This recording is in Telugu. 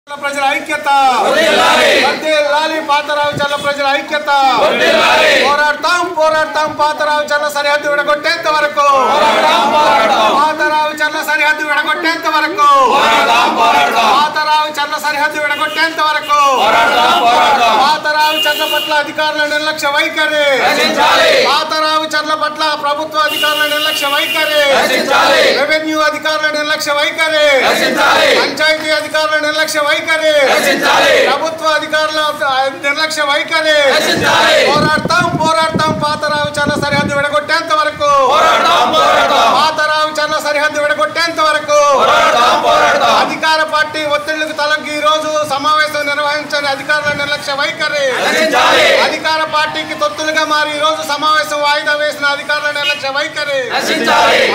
ప్రజల ఐక్యత వర్ధిల్లాలి పాతరావు చల్ల ప్రజల ఐక్యత పోరాడతాం పోరాడతాం పాతరావు చల్ల సరిహద్దు విడగొట్టేంత వరకు పాతరావు చల్ల సరిహద్దు విడగొట్టేంత వరకు పాతరావు చల్ల సరిహద్దు విడగొట్టేంత వరకు పాతరావు చల్ల పట్ల అధికారుల నిర్లక్ష్య వైఖరి పాతరావు చల్ల పట్ల ప్రభుత్వ అధికారుల నిర్లక్ష్య వైఖరి రెవెన్యూ అధికారుల నిర్లక్ష్య వైఖరి పంచాయతీ అధికారుల నిర్లక్ష్య వైఖరి ప్రభుత్వ అధికారుల నిర్లక్ష్య వైఖరి పోరాడతాం పోరాడతాం పాతరావు చల్ల సరిహద్దు విడగొట్టేంత వరకు పాతరావు చల్ల సరిహద్దు విడగొట్టేంత వరకు అధికార పార్టీ ఒత్తిళ్లకు తలకి ఈ రోజు సమావేశం నిర్వహించని అధికారుల నిర్లక్ష్య వైఖరి అధికార పార్టీకి తొత్తులుగా మారి ఈ రోజు సమావేశం వాయిదా వేసిన అధికారుల నిర్లక్ష్య వైఖరి